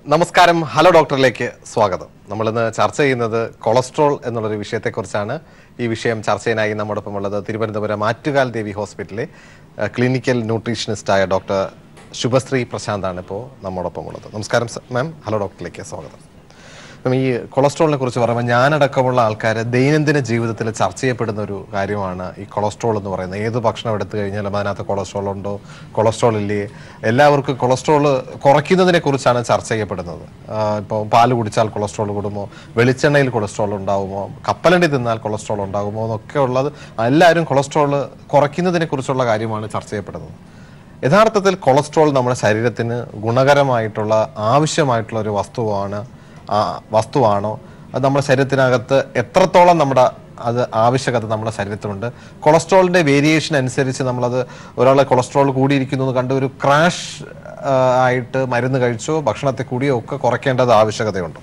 നമസ്കാരം ഹലോ ഡോക്ടറിലേക്ക് സ്വാഗതം നമ്മളിന്ന് ചർച്ച ചെയ്യുന്നത് കൊളസ്ട്രോൾ എന്നുള്ളൊരു വിഷയത്തെക്കുറിച്ചാണ് ഈ വിഷയം ചർച്ച ചെയ്യാനായി നമ്മോടൊപ്പം ഉള്ളത് തിരുവനന്തപുരം ആറ്റുകാൽ ദേവി ഹോസ്പിറ്റലിലെ അഹ്, ക്ലിനിക്കൽ ന്യൂട്രീഷനിസ്റ്റായ ഡോക്ടർ ശുഭശ്രീ പ്രശാന്താണ് ഇപ്പോൾ നമ്മോടൊപ്പം ഉള്ളത് നമസ്കാരം സ- മാം ഹലോ ഡോക്ടറിലേക്ക് സ്വാഗതം അപ്പം ഈ കൊളസ്ട്രോളിനെ കുറിച്ച് പറയുമ്പോൾ ഞാനടക്കമുള്ള ആൾക്കാർ ദൈനംദിന ജീവിതത്തിൽ ചർച്ച ചെയ്യപ്പെടുന്ന ഒരു കാര്യമാണ് ഈ കൊളസ്ട്രോൾ എന്ന് പറയുന്നത് ഏത് ഭക്ഷണം എടുത്തു കഴിഞ്ഞാലും അതിനകത്ത് കൊളസ്ട്രോൾ ഉണ്ടോ കൊളസ്ട്രോൾ ഇല്ലേ എല്ലാവർക്കും കൊളസ്ട്രോൾ കുറയ്ക്കുന്നതിനെ കുറിച്ചാണ് ചർച്ച ചെയ്യപ്പെടുന്നത് ഇപ്പോൾ പാല് കുടിച്ചാൽ കൊളസ്ട്രോൾ കൂടുമോ വെളിച്ചെണ്ണയിൽ കൊളസ്ട്രോൾ ഉണ്ടാകുമോ കപ്പലണ്ടി തിന്നാൽ കൊളസ്ട്രോൾ ഉണ്ടാകുമോ എന്നൊക്കെ ഉള്ളത് എല്ലാവരും കൊളസ്ട്രോൾ കുറയ്ക്കുന്നതിനെ കുറിച്ചുള്ള കാര്യമാണ് ചർച്ച ചെയ്യപ്പെടുന്നത് യഥാർത്ഥത്തിൽ കൊളസ്ട്രോൾ നമ്മുടെ ശരീരത്തിന് ഗുണകരമായിട്ടുള്ള ആവശ്യമായിട്ടുള്ള ഒരു വസ്തുവാണ് ആ വസ്തുവാണോ അത് നമ്മുടെ ശരീരത്തിനകത്ത് എത്രത്തോളം നമ്മുടെ അത് ആവശ്യകത നമ്മുടെ ശരീരത്തിലുണ്ട് കൊളസ്ട്രോളിന്റെ വേരിയേഷൻ അനുസരിച്ച് നമ്മളത് ഒരാളെ കൊളസ്ട്രോൾ കൂടിയിരിക്കുന്നു എന്ന് കണ്ട് ഒരു ക്രാഷ് ആയിട്ട് മരുന്ന് കഴിച്ചോ ഭക്ഷണത്തെ കൂടിയോ ഒക്കെ കുറയ്ക്കേണ്ടത് ആവശ്യകതയുണ്ട്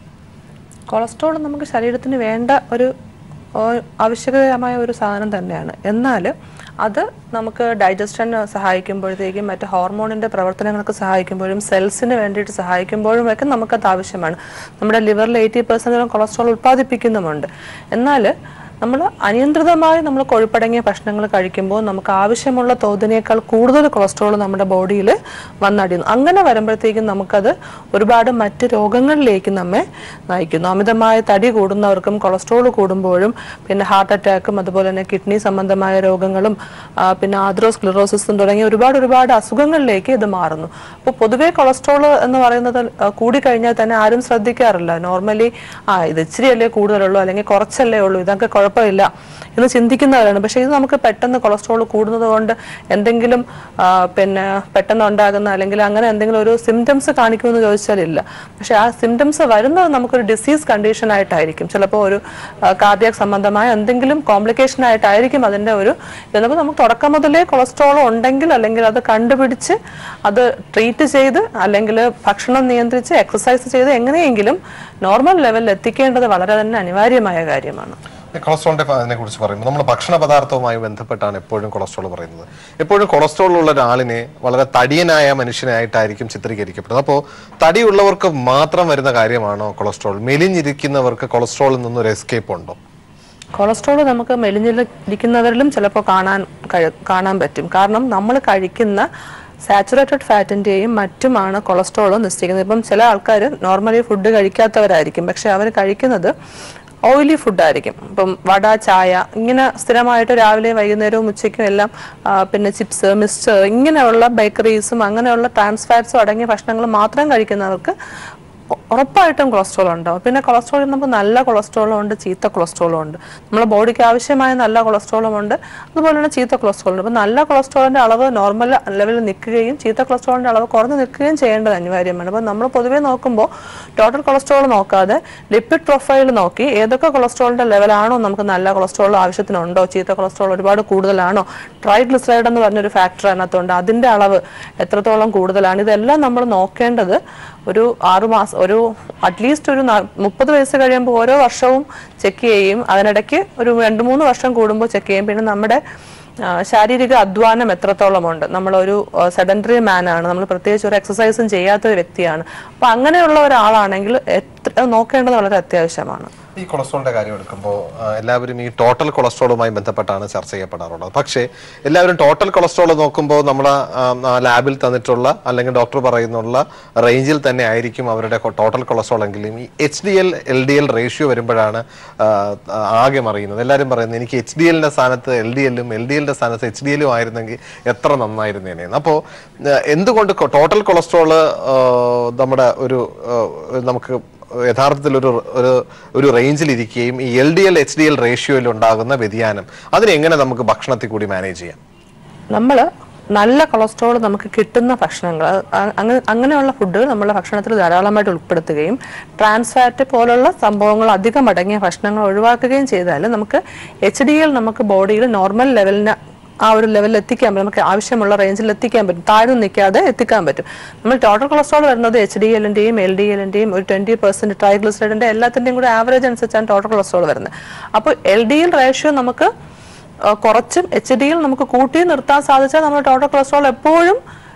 കൊളസ്ട്രോൾ നമുക്ക് ശരീരത്തിന് വേണ്ട ഒരു ഓ- ആവശ്യകരമായ ഒരു സാധനം തന്നെയാണ് എന്നാൽ അത് നമുക്ക് ഡൈജസ്റ്റന് സഹായിക്കുമ്പോഴത്തേക്കും മറ്റ് ഹോർമോണിൻ്റെ പ്രവർത്തനങ്ങൾക്ക് സഹായിക്കുമ്പോഴും സെൽസിന് വേണ്ടിയിട്ട് സഹായിക്കുമ്പോഴും ഒക്കെ നമുക്കത് ആവശ്യമാണ് നമ്മുടെ ലിവറിൽ എയ്റ്റി പെർസെൻറ്റോളം കൊളസ്ട്രോൾ ഉൽപ്പാദിപ്പിക്കുന്നുമുണ്ട് എന്നാൽ നമ്മൾ അനിയന്ത്രിതമായി നമ്മൾ കൊഴുപ്പടങ്ങിയ ഭക്ഷണങ്ങൾ കഴിക്കുമ്പോൾ നമുക്ക് ആവശ്യമുള്ള തോതിനേക്കാൾ കൂടുതൽ കൊളസ്ട്രോൾ നമ്മുടെ ബോഡിയിൽ വന്നടിയുന്നു അങ്ങനെ വരുമ്പോഴത്തേക്കും നമുക്കത് ഒരുപാട് മറ്റ് രോഗങ്ങളിലേക്ക് നമ്മെ നയിക്കുന്നു അമിതമായ തടി കൂടുന്നവർക്കും കൊളസ്ട്രോൾ കൂടുമ്പോഴും പിന്നെ ഹാർട്ട് അറ്റാക്കും അതുപോലെ തന്നെ കിഡ്നി സംബന്ധമായ രോഗങ്ങളും ആ, പിന്നെ ആദ്രോസ്ക്ലിറോസിസും തുടങ്ങിയ ഒരുപാട് ഒരുപാട് അസുഖങ്ങളിലേക്ക് ഇത് മാറുന്നു അപ്പോൾ പൊതുവേ കൊളസ്ട്രോൾ എന്ന് പറയുന്നത് ആ, കൂടിക്കഴിഞ്ഞാൽ തന്നെ ആരും ശ്രദ്ധിക്കാറില്ല നോർമലി ആ ഇത് ഇച്ചിരിയല്ലേ കൂടുതലുള്ളൂ അല്ലെങ്കിൽ കുറച്ചല്ലേ ഉള്ളൂ ഇതൊക്കെ കുഴപ്പമില്ല എന്ന് ചിന്തിക്കുന്നവരാണ് പക്ഷേ ഇത് നമുക്ക് പെട്ടെന്ന് കൊളസ്ട്രോൾ കൂടുന്നത് കൊണ്ട് എന്തെങ്കിലും ആ, പിന്നെ പെട്ടെന്ന് ഉണ്ടാകുന്ന അല്ലെങ്കിൽ അങ്ങനെ എന്തെങ്കിലും ഒരു സിംറ്റംസ് കാണിക്കുമെന്ന് ചോദിച്ചാൽ ഇല്ല പക്ഷേ ആ സിംറ്റംസ് വരുന്നത് നമുക്കൊരു ഡിസീസ് കണ്ടീഷൻ ആയിട്ടായിരിക്കും ചിലപ്പോൾ ഒരു കാർഡിയാക് സംബന്ധമായ എന്തെങ്കിലും കോംപ്ലിക്കേഷൻ ആയിട്ടായിരിക്കും അതിൻ്റെ ഒരു ചിലപ്പോൾ നമുക്ക് തുടക്കം മുതലേ കൊളസ്ട്രോൾ ഉണ്ടെങ്കിൽ അല്ലെങ്കിൽ അത് കണ്ടുപിടിച്ച് അത് ട്രീറ്റ് ചെയ്ത് അല്ലെങ്കിൽ ഭക്ഷണം നിയന്ത്രിച്ച് എക്സസൈസ് ചെയ്ത് എങ്ങനെയെങ്കിലും നോർമൽ ലെവലിൽ എത്തിക്കേണ്ടത് വളരെ തന്നെ അനിവാര്യമായ കാര്യമാണ് കൊളസ്ട്രോളിന്റെ അതിനെ കുറിച്ച് പറയുമ്പോൾ നമ്മൾ ഭക്ഷണ പദാർത്ഥവുമായി ബന്ധപ്പെട്ടാണ് എപ്പോഴും കൊളസ്ട്രോൾ പറയുന്നത് എപ്പോഴും കൊളസ്ട്രോൾ ഉള്ള ഒരാളിനെ വളരെ തടിയനായ മനുഷ്യനായിട്ടായിരിക്കും ചിത്രീകരിക്കപ്പെടുന്നത് അപ്പോൾ തടിയുള്ളവർക്ക് മാത്രം വരുന്ന കാര്യമാണോ കൊളസ്ട്രോൾ മെലിഞ്ഞിരിക്കുന്നവർക്ക് കൊളസ്ട്രോളിൽ നിന്നൊരു എസ്കേപ്പ് ഉണ്ടോ കൊളസ്ട്രോൾ നമുക്ക് മെലിഞ്ഞിരിക്കുന്നവരിലും ചിലപ്പോൾ കാണാൻ കഴി- കാണാൻ പറ്റും കാരണം നമ്മൾ കഴിക്കുന്ന സാച്ചുറേറ്റഡ് ഫാറ്റിൻ്റെയും മറ്റുമാണ് കൊളസ്ട്രോൾ നിശ്ചയിക്കുന്നത് ഇപ്പം ചില ആൾക്കാർ നോർമലി ഫുഡ് കഴിക്കാത്തവരായിരിക്കും പക്ഷെ അവർ കഴിക്കുന്നത് ഓയിലി ഫുഡായിരിക്കും ഇപ്പം വട ചായ ഇങ്ങനെ സ്ഥിരമായിട്ട് രാവിലെയും വൈകുന്നേരവും ഉച്ചയ്ക്കും എല്ലാം ആ, പിന്നെ ചിപ്സ് മിക്സ്ചർ ഇങ്ങനെയുള്ള ബേക്കറീസും അങ്ങനെയുള്ള ട്രാൻസ് ഫാറ്റ്സും അടങ്ങിയ ഭക്ഷണങ്ങൾ മാത്രം കഴിക്കുന്നവർക്ക് ഉ- ഉറപ്പായിട്ടും കൊളസ്ട്രോൾ ഉണ്ടാവും പിന്നെ കൊളസ്ട്രോളിൽ നമുക്ക് നല്ല കൊളസ്ട്രോളും ഉണ്ട് ചീത്ത കൊളസ്ട്രോളും ഉണ്ട് നമ്മുടെ ബോഡിക്ക് ആവശ്യമായ നല്ല കൊളസ്ട്രോളും ഉണ്ട് അതുപോലെ തന്നെ ചീത്ത കൊളസ്ട്രോളും ഉണ്ട് അപ്പോൾ നല്ല കൊളസ്ട്രോളിന്റെ അളവ് നോർമൽ ലെവലിൽ നിൽക്കുകയും ചീത്ത കൊളസ്ട്രോളിന്റെ അളവ് കുറഞ്ഞു നിൽക്കുകയും ചെയ്യേണ്ടത് അനിവാര്യമാണ് അപ്പോൾ നമ്മൾ പൊതുവേ നോക്കുമ്പോൾ ടോട്ടൽ കൊളസ്ട്രോൾ നോക്കാതെ ലിപ്പിഡ് പ്രൊഫൈൽ നോക്കി ഏതൊക്കെ കൊളസ്ട്രോളിന്റെ ലെവലാണോ നമുക്ക് നല്ല കൊളസ്ട്രോൾ ആവശ്യത്തിനുണ്ടോ ചീത്ത കൊളസ്ട്രോൾ ഒരുപാട് കൂടുതലാണോ ട്രൈഗ്ലിസറൈഡ് എന്ന് പറഞ്ഞൊരു ഫാക്ടർ അതിനകത്തുണ്ട് അതിന്റെ അളവ് എത്രത്തോളം കൂടുതലാണ് ഇതെല്ലാം നമ്മൾ നോക്കേണ്ടത് ഒരു ആറു മാസം ഒരു അറ്റ്ലീസ്റ്റ് ഒരു മുപ്പത് വയസ്സ് കഴിയുമ്പോൾ ഓരോ വർഷവും ചെക്ക് ചെയ്യും അതിനിടയ്ക്ക് ഒരു രണ്ട് മൂന്ന് വർഷം കൂടുമ്പോൾ ചെക്ക് ചെയ്യും പിന്നെ നമ്മുടെ ആ, ശാരീരിക അധ്വാനം എത്രത്തോളമുണ്ട് നമ്മളൊരു സെഡൻറ്ററി മാൻ ആണ് നമ്മൾ പ്രത്യേകിച്ച് ഒരു എക്സസൈസും ചെയ്യാത്ത ഒരു വ്യക്തിയാണ് അപ്പോൾ അങ്ങനെയുള്ള ഒരാളാണെങ്കിൽ എത്ര നോക്കേണ്ടത് വളരെ അത്യാവശ്യമാണ് ഈ കൊളസ്ട്രോളിന്റെ കാര്യം എടുക്കുമ്പോൾ ആ, എല്ലാവരും ഈ ടോട്ടൽ കൊളസ്ട്രോളുമായി ബന്ധപ്പെട്ടാണ് ചർച്ച ചെയ്യപ്പെടാറുള്ളത് പക്ഷേ എല്ലാവരും ടോട്ടൽ കൊളസ്ട്രോൾ നോക്കുമ്പോൾ നമ്മൾ ലാബിൽ തന്നിട്ടുള്ള അല്ലെങ്കിൽ ഡോക്ടർ പറയുന്നുള്ള റേഞ്ചിൽ തന്നെ ആയിരിക്കും അവരുടെ ടോട്ടൽ കൊളസ്ട്രോൾ എങ്കിലും ഈ H D L L D L ratio വരുമ്പോഴാണ് ആ, ആ, ആകെ മറിയുന്നത് എല്ലാവരും പറയുന്നത് എനിക്ക് എച്ച് ഡി എല്ലിന്റെ സ്ഥാനത്ത് എൽ ഡി എല്ലും എൽ ഡി എല്ലിന്റെ സ്ഥാനത്ത് എച്ച് ഡി എല്ലും ആയിരുന്നെങ്കിൽ എത്ര നന്നായിരുന്നേനെ അപ്പോൾ എന്തുകൊണ്ട് ടോട്ടൽ കൊളസ്ട്രോള് നമ്മുടെ ഒരു ആ, നമുക്ക് യഥാർത്ഥത്തിൽ ഒരു ഒരു ഒരു റേഞ്ചിൽ ഇരിക്കുകയും ഈ L D L H D L റേഷ്യോയിൽ ഉണ്ടാകുന്ന വ്യതിയാനം അതിനെ എങ്ങനെ നമുക്ക് ഭക്ഷണത്തിൽ കൂടി മാനേജ് ചെയ്യാം നമ്മൾ നല്ല കൊളസ്ട്രോൾ നമുക്ക് കിട്ടുന്ന ഭക്ഷണങ്ങൾ അ- അങ്ങ- അങ്ങനെയുള്ള ഫുഡുകൾ നമ്മുടെ ഭക്ഷണത്തിൽ ധാരാളമായിട്ട് ഉൾപ്പെടുത്തുകയും ട്രാൻസ് ഫാറ്റ് പോലുള്ള സംഭവങ്ങൾ അധികം അടങ്ങിയ ഭക്ഷണങ്ങൾ ഒഴിവാക്കുകയും ചെയ്താൽ നമുക്ക് എച്ച് ഡി എൽ നമുക്ക് ബോഡിയിൽ നോർമൽ ലെവലിന് ആ ഒരു ലെവലിൽ എത്തിക്കാൻ പറ്റും നമുക്ക് ആവശ്യമുള്ള റേഞ്ചിൽ എത്തിക്കാൻ പറ്റും താഴ്ന്നു നിൽക്കാതെ എത്തിക്കാൻ പറ്റും നമ്മൾ ടോട്ടൽ കൊളസ്ട്രോൾ വരുന്നത് എച്ച് ഡി എല്ലിന്റെയും എൽ ഡി എല്ലിന്റെയും ഒരു ട്വന്റി പെർസെന്റ് ട്രൈഗ്ലിസറൈഡിന്റെ എല്ലാത്തിന്റെയും കൂടെ ആവറേജ് അനുസരിച്ചാണ് ടോട്ടൽ കൊളസ്ട്രോൾ വരുന്നത് അപ്പോൾ എൽ ഡി എൽ റേഷ്യോ നമുക്ക് ആ, കുറച്ചും എച്ച് ഡിയിൽ നമുക്ക് കൂട്ടി നിർത്താൻ സാധിച്ചാൽ നമ്മുടെ ടോട്ടൽ കൊളസ്ട്രോൾ എപ്പോഴും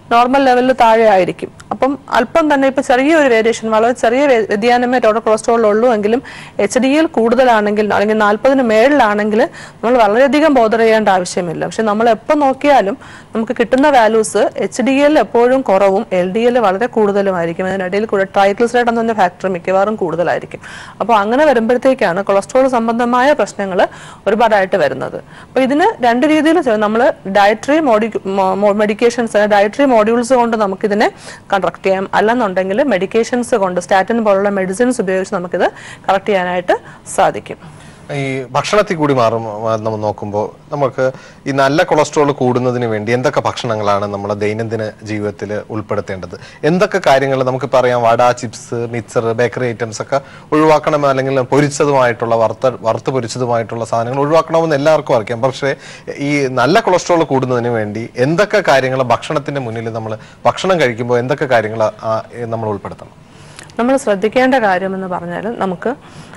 നോർമൽ ലെവലിൽ താഴെ ആയിരിക്കും അപ്പം അല്പം തന്നെ ഇപ്പൊ ചെറിയൊരു വേരിയേഷൻ വളരെ ചെറിയ വ്യ- വ്യതിയാനമേ ടോട്ടൽ കൊളസ്ട്രോളിൽ ഉള്ളൂ എങ്കിലും എച്ച് ഡി എൽ കൂടുതലാണെങ്കിൽ അല്ലെങ്കിൽ നാൽപ്പതിന് മേളിലാണെങ്കിൽ നമ്മൾ വളരെയധികം ബോധർ ചെയ്യേണ്ട ആവശ്യമില്ല പക്ഷെ നമ്മൾ എപ്പോൾ നോക്കിയാലും നമുക്ക് കിട്ടുന്ന വാല്യൂസ് എച്ച് ഡി എൽ എപ്പോഴും കുറവും എൽ ഡി എൽ വളരെ കൂടുതലുമായിരിക്കും അതിനിടയിൽ കൂടെ ട്രൈഗ്ലിസറൈഡ് എന്ന ഫാക്ടർ മിക്കവാറും കൂടുതലായിരിക്കും അപ്പോൾ അങ്ങനെ വരുമ്പോഴത്തേക്കാണ് കൊളസ്ട്രോൾ സംബന്ധമായ പ്രശ്നങ്ങൾ ഒരുപാടായിട്ട് വരുന്നത് അപ്പോൾ ഇതിന് രണ്ട് രീതിയിൽ നമ്മൾ ഡയറ്ററി മോഡി മെഡിക്കേഷൻസ് ഡയറ്ററി മോഡ്യൂൾസ് കൊണ്ട് നമുക്കിതിനെ കറക്റ്റ് ചെയ്യാം അല്ലെന്നുണ്ടെങ്കിൽ മെഡിക്കേഷൻസ് കൊണ്ട് സ്റ്റാറ്റിൻ പോലുള്ള മെഡിസിൻസ് ഉപയോഗിച്ച് നമുക്കിത് കറക്റ്റ് ചെയ്യാനായിട്ട് സാധിക്കും ഈ ഭക്ഷണത്തിൽ കൂടി മാറും ആ, നമ്മൾ നോക്കുമ്പോൾ നമുക്ക് ഈ നല്ല കൊളസ്ട്രോൾ കൂടുന്നതിന് വേണ്ടി എന്തൊക്കെ ഭക്ഷണങ്ങളാണ് നമ്മൾ ദൈനംദിന ജീവിതത്തിൽ ഉൾപ്പെടുത്തേണ്ടത് എന്തൊക്കെ കാര്യങ്ങൾ നമുക്ക് പറയാം vada chips mixer bakery items ഒക്കെ ഒഴിവാക്കണം അല്ലെങ്കിൽ പൊരിച്ചതുമായിട്ടുള്ള വറുത്ത വറുത്ത് പൊരിച്ചതുമായിട്ടുള്ള സാധനങ്ങൾ ഒഴിവാക്കണമെന്ന് എല്ലാവർക്കും അറിയാം പക്ഷേ ഈ നല്ല കൊളസ്ട്രോൾ കൂടുന്നതിന് വേണ്ടി എന്തൊക്കെ കാര്യങ്ങൾ ഭക്ഷണത്തിന്റെ മുന്നിൽ നമ്മൾ ഭക്ഷണം കഴിക്കുമ്പോൾ എന്തൊക്കെ കാര്യങ്ങൾ നമ്മൾ ഉൾപ്പെടുത്തണം നമ്മൾ ശ്രദ്ധിക്കേണ്ട കാര്യം എന്ന് പറഞ്ഞാൽ നമുക്ക്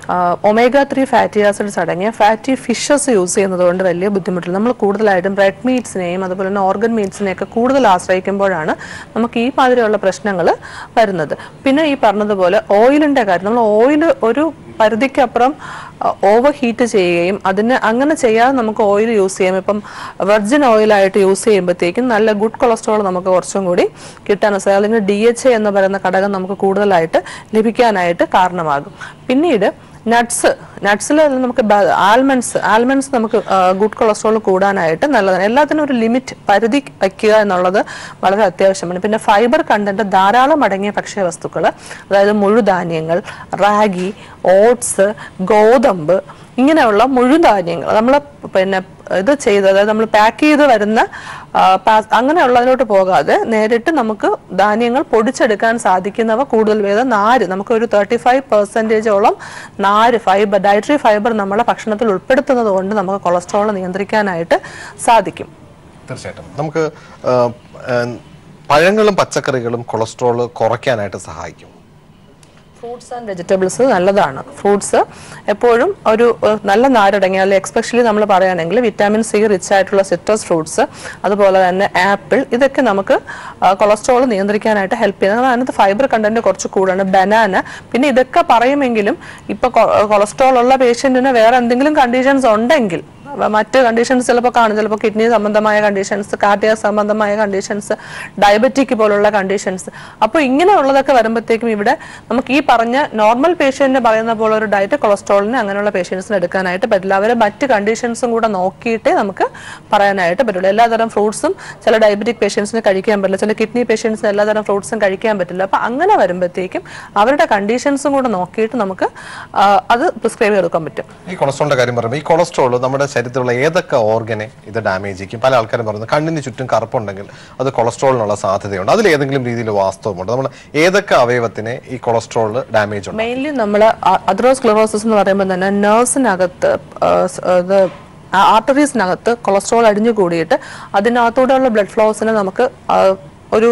ഒമേഗ ത്രീ ഫാറ്റി ആസിഡ്സ് അടങ്ങിയ ഫാറ്റി ഫിഷസ് യൂസ് ചെയ്യുന്നത് കൊണ്ട് വലിയ ബുദ്ധിമുട്ടില്ല നമ്മൾ കൂടുതലായിട്ടും റെഡ് മീറ്റ്സിനെയും അതുപോലെ തന്നെ ഓർഗൻ മീറ്റ്സിനെയൊക്കെ കൂടുതൽ ആശ്രയിക്കുമ്പോഴാണ് നമുക്ക് ഈ മാതിരിയുള്ള പ്രശ്നങ്ങൾ വരുന്നത് പിന്നെ ഈ പറഞ്ഞതുപോലെ ഓയിലിൻ്റെ കാര്യം നമ്മൾ ഓയിൽ ഒരു പരിധിക്കപ്പുറം ഓവർ ഹീറ്റ് ചെയ്യുകയും അതിന് അങ്ങനെ ചെയ്യാതെ നമുക്ക് ഓയിൽ യൂസ് ചെയ്യാം ഇപ്പം വെർജിൻ ഓയിലായിട്ട് യൂസ് ചെയ്യുമ്പോഴത്തേക്കും നല്ല ഗുഡ് കൊളസ്ട്രോൾ നമുക്ക് കുറച്ചും കൂടി കിട്ടാൻ സാധിക്കും അല്ലെങ്കിൽ ഡി എച്ച് എ എന്ന് പറയുന്ന ഘടകം നമുക്ക് കൂടുതലായിട്ട് ലഭിക്കാനായിട്ട് കാരണമാകും പിന്നീട് നട്ട്സ് നട്ട്സിൽ നമുക്ക് ആൽമണ്ട്സ് ആൽമണ്ട്സ് നമുക്ക് ഗുഡ് കൊളസ്ട്രോൾ കൂടാനായിട്ട് നല്ലതാണ് എല്ലാത്തിനും ഒരു ലിമിറ്റ് പരിധി വയ്ക്കുക എന്നുള്ളത് വളരെ അത്യാവശ്യമാണ് പിന്നെ ഫൈബർ കണ്ടന്റ് ധാരാളം അടങ്ങിയ ഭക്ഷ്യവസ്തുക്കൾ അതായത് മുഴുധാന്യങ്ങൾ റാഗി ഓട്സ് ഗോതമ്പ് ഇങ്ങനെയുള്ള മുഴുധാന്യങ്ങൾ നമ്മൾ പിന്നെ ഇത് ചെയ്ത് അതായത് നമ്മൾ പാക്ക് ചെയ്ത് വരുന്ന ആ, പാ- അങ്ങനെയുള്ളതിലോട്ട് പോകാതെ നേരിട്ട് നമുക്ക് ധാന്യങ്ങൾ പൊടിച്ചെടുക്കാൻ സാധിക്കുന്നവ കൂടുതൽ വേദം നാര് നമുക്ക് ഒരു തേർട്ടി ഫൈവ് പെർസെൻറ്റേജോളം നാര് ഫൈബർ ഡയറ്ററി ഫൈബർ നമ്മളെ ഭക്ഷണത്തിൽ ഉൾപ്പെടുത്തുന്നത് കൊണ്ട് നമുക്ക് കൊളസ്ട്രോൾ നിയന്ത്രിക്കാനായിട്ട് സാധിക്കും തീർച്ചയായിട്ടും നമുക്ക് ആ, ആ, പഴങ്ങളും പച്ചക്കറികളും കൊളസ്ട്രോൾ കുറയ്ക്കാനായിട്ട് സഹായിക്കും ഫ്രൂട്ട്സ് ആൻഡ് വെജിറ്റബിൾസ് നല്ലതാണ് ഫ്രൂട്ട്സ് എപ്പോഴും ഒരു ഏഹ്, നല്ല നാരടങ്ങിയ അല്ലെങ്കിൽ എക്സ്പെഷ്യലി നമ്മൾ പറയുകയാണെങ്കിൽ വിറ്റാമിൻ സി റിച്ച് ആയിട്ടുള്ള സിട്രസ് ഫ്രൂട്ട്സ് അതുപോലെ തന്നെ ആപ്പിൾ ഇതൊക്കെ നമുക്ക് കൊളസ്ട്രോൾ നിയന്ത്രിക്കാനായിട്ട് ഹെൽപ്പ് ചെയ്യുന്നത് കാരണം അതിനകത്ത് ഫൈബർ കണ്ടന്റ് കുറച്ച് കൂടുതലാണ് ബനാന പിന്നെ ഇതൊക്കെ പറയുമെങ്കിലും ഇപ്പൊ കൊളസ്ട്രോൾ ഉള്ള പേഷ്യന്റിന് വേറെ എന്തെങ്കിലും കണ്ടീഷൻസ് ഉണ്ടെങ്കിൽ വ- മറ്റ് കണ്ടീഷൻസ് ചിലപ്പോൾ കാണും ചിലപ്പോൾ കിഡ്നി സംബന്ധമായ കണ്ടീഷൻസ് കാർഡിയ സംബന്ധമായ കണ്ടീഷൻസ് ഡയബറ്റിക് പോലുള്ള കണ്ടീഷൻസ് അപ്പോൾ ഇങ്ങനെയുള്ളതൊക്കെ വരുമ്പോഴത്തേക്കും ഇവിടെ നമുക്ക് ഈ പറഞ്ഞ നോർമൽ പേഷ്യന്റിന് പറയുന്ന പോലെ ഒരു ഡയറ്റ് കൊളസ്ട്രോളിന് അങ്ങനെയുള്ള പേഷ്യൻസിന് എടുക്കാനായിട്ട് പറ്റില്ല അവരെ മറ്റ് കണ്ടീഷൻസും കൂടെ നോക്കിയിട്ടേ നമുക്ക് പറയാനായിട്ട് പറ്റുള്ളൂ എല്ലാതരം ഫ്രൂട്ട്സും ചില ഡയബറ്റിക് പേഷ്യൻസിന് കഴിക്കാൻ പറ്റില്ല ചില കിഡ്നി പേഷ്യൻസിന് എല്ലാതരം ഫ്രൂട്ട്സും കഴിക്കാൻ പറ്റില്ല അപ്പോൾ അങ്ങനെ വരുമ്പോഴത്തേക്കും അവരുടെ കണ്ടീഷൻസും കൂടെ നോക്കിയിട്ട് നമുക്ക് ആ, അത് പ്രിസ്ക്രൈബ് ചെയ്തെടുക്കാൻ പറ്റും ഈ കൊളസ്ട്രോളിന്റെ കാര്യം പറയുമ്പോൾ ഈ കൊളസ്ട്രോൾ നമ്മുടെ ശരീരത്തിലുള്ള ഏതൊക്കെ ഓർഗനെ ഇത് ഡാമേജ് ചെയ്യും പല ആൾക്കാരും പറയുന്നത് കണ്ണിന് ചുറ്റും കറുപ്പുണ്ടെങ്കിൽ അത് കൊളസ്ട്രോളിനുള്ള സാധ്യതയുണ്ട് അതിൽ ഏതെങ്കിലും രീതിയിൽ വാസ്തവമുണ്ട് നമ്മൾ ഏതൊക്കെ അവയവത്തിന് ഈ കൊളസ്ട്രോൾ ഡാമേജ് ഉണ്ട് മെയിൻലി നമ്മൾ അത്രോസ്ക്ലറോസിസ് എന്ന് പറയുമ്പോൾ തന്നെ നേഴ്സിനകത്ത് ഇത് ആർട്ടറീസിനകത്ത് കൊളസ്ട്രോൾ അടിഞ്ഞു കൂടിയിട്ട് അതിനകത്തൂടെയുള്ള ബ്ലഡ് ഫ്ലോസിനെ നമുക്ക് ആ, ഒരു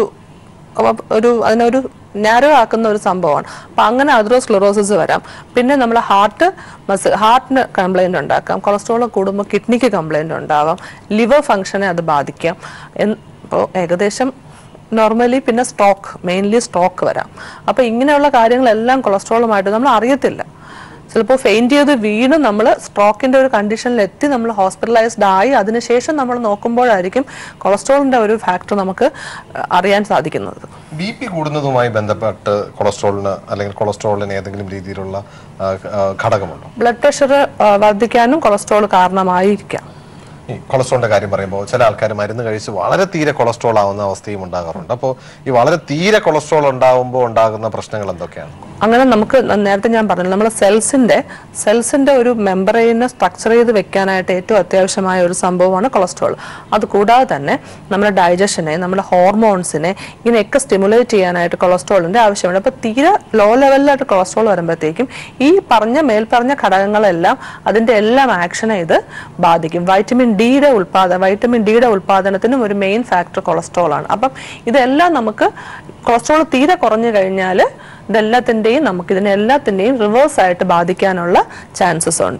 അവ- ഒരു അതിനൊരു നാരോ ആക്കുന്ന ഒരു സംഭവമാണ് അപ്പം അങ്ങനെ അത്രോസ്ക്ലറോസിസ് വരാം പിന്നെ നമ്മൾ ഹാർട്ട് മസ് ഹാർട്ടിന് കംപ്ലൈൻറ്റ് ഉണ്ടാക്കാം കൊളസ്ട്രോൾ കൂടുമ്പോൾ കിഡ്നിക്ക് കംപ്ലൈൻറ്റ് ഉണ്ടാവാം ലിവർ ഫങ്ഷനെ അത് ബാധിക്കാം അപ്പോൾ ഏകദേശം നോർമലി പിന്നെ സ്ട്രോക്ക് മെയിൻലി സ്ട്രോക്ക് വരാം അപ്പോൾ ഇങ്ങനെയുള്ള കാര്യങ്ങളെല്ലാം കൊളസ്ട്രോളുമായിട്ട് നമ്മൾ അറിയത്തില്ല ചിലപ്പോൾ ഫെയിൻറ്റ് ചെയ്ത് വീണ് നമ്മൾ സ്ട്രോക്കിൻ്റെ ഒരു കണ്ടീഷനിൽ എത്തി നമ്മൾ ഹോസ്പിറ്റലൈസ്ഡ് ആയി അതിനുശേഷം നമ്മൾ നോക്കുമ്പോഴായിരിക്കും കൊളസ്ട്രോളിൻ്റെ ഒരു ഫാക്ടർ നമുക്ക് അഹ്, അറിയാൻ സാധിക്കുന്നത് ബി പി കൂടുന്നതുമായി ബന്ധപ്പെട്ട് കൊളസ്ട്രോളിന് അല്ലെങ്കിൽ കൊളസ്ട്രോളിന് ഏതെങ്കിലും രീതിയിലുള്ള ആ, ആ, ഘടകമുണ്ടോ ബ്ലഡ് പ്രഷർ വർദ്ധിക്കാനും കൊളസ്ട്രോൾ കാരണമായിരിക്കാം ഈ കൊളസ്ട്രോളിന്റെ കാര്യം പറയുമ്പോൾ ചില ആൾക്കാർ മരുന്ന് കഴിച്ച് വളരെ തീരെ കൊളസ്ട്രോൾ ആവുന്ന അവസ്ഥയും ഉണ്ടാകാറുണ്ട് അപ്പോൾ ഈ വളരെ തീരെ കൊളസ്ട്രോൾ ഉണ്ടാകുമ്പോൾ ഉണ്ടാകുന്ന പ്രശ്നങ്ങൾ എന്തൊക്കെയാണ് അങ്ങനെ നമുക്ക് ന- നേരത്തെ ഞാൻ പറഞ്ഞു നമ്മുടെ സെൽസിന്റെ സെൽസിന്റെ ഒരു മെമ്പറൈനെ സ്ട്രക്ചർ ചെയ്ത് വെക്കാനായിട്ട് ഏറ്റവും അത്യാവശ്യമായ ഒരു സംഭവമാണ് കൊളസ്ട്രോൾ അത് കൂടാതെ തന്നെ നമ്മുടെ ഡൈജഷനെ നമ്മുടെ ഹോർമോൺസിനെ ഇങ്ങനെയൊക്കെ സ്റ്റിമുലേറ്റ് ചെയ്യാനായിട്ട് കൊളസ്ട്രോളിന്റെ ആവശ്യമുണ്ട് അപ്പോൾ തീരെ ലോ ലെവലിലായിട്ട് കൊളസ്ട്രോൾ വരുമ്പോഴത്തേക്കും ഈ പറഞ്ഞ മേൽപ്പറഞ്ഞ ഘടകങ്ങളെല്ലാം അതിന്റെ എല്ലാം ആക്ഷനെ ഇത് ബാധിക്കും വൈറ്റമിൻ ഡിയുടെ ഉൽപാദനം വൈറ്റമിൻ ഡിയുടെ ഉൽപാദനത്തിനും ഒരു മെയിൻ ഫാക്ടർ കൊളസ്ട്രോൾ ആണ് അപ്പം ഇതെല്ലാം നമുക്ക് കൊളസ്ട്രോൾ തീരെ കുറഞ്ഞു കഴിഞ്ഞാൽ ഇതെല്ലാത്തിൻ്റെയും നമുക്ക് ഇതിനെല്ലാത്തിൻ്റെയും റിവേഴ്സ് ആയിട്ട് ബാധിക്കാനുള്ള ചാൻസസ് ഉണ്ട്